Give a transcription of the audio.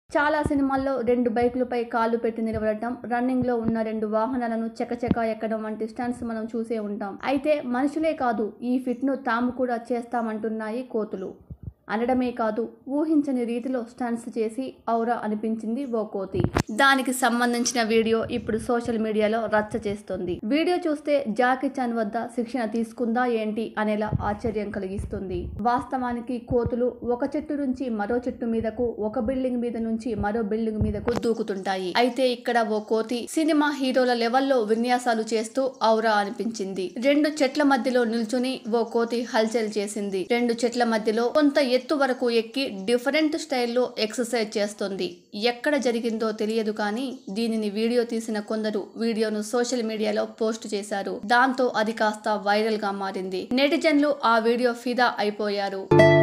చాలా సినిమాల్లో రెండు బైకులపై కాళ్ళు పెట్టి నిలబడటం రన్నింగ్ లో ఉన్న రెండు వాహనాలను చకచక ఎక్కడం వంటి స్టంట్స్ మనం చూసే ఉంటాం అయితే మనుషులే కాదు ఈ ఫిట్ ను తాము కూడా చేస్తామంటున్నాయి కోతులు అనడమే కాదు ఊహించని రీతిలో స్టంట్స్ చేసి ఔరా అనిపించింది ఓ కోతి దానికి సంబంధించిన వీడియో ఇప్పుడు సోషల్ మీడియాలో రచ్చ చేస్తుంది వీడియో చూస్తే జాకీ చాన్ వద్ద శిక్షణ తీసుకుందా ఏంటి అనేలా ఆశ్చర్యం కలిగిస్తుంది వాస్తవానికి కోతులు ఒక చెట్టు నుంచి మరో చెట్టు మీదకు ఒక బిల్డింగ్ మీద నుంచి మరో బిల్డింగ్ మీదకు దూకుతుంటాయి అయితే ఇక్కడ ఓ కోతి సినిమా హీరోల లెవెల్లో విన్యాసాలు చేస్తూ ఔరా అనిపించింది రెండు చెట్ల మధ్యలో నిల్చుని ఓ కోతి హల్చల్ చేసింది రెండు చెట్ల మధ్యలో కొంత ఎత్తు వరకు ఎక్కి డిఫరెంట్ స్టైల్లో ఎక్సర్సైజ్ చేస్తుంది ఎక్కడ జరిగిందో తెలియదు కానీ దీనిని వీడియో తీసిన కొందరు వీడియోను సోషల్ మీడియాలో పోస్ట్ చేశారు దాంతో అది కాస్త వైరల్ గా మారింది నెటిజన్లు ఆ వీడియో ఫిదా అయిపోయారు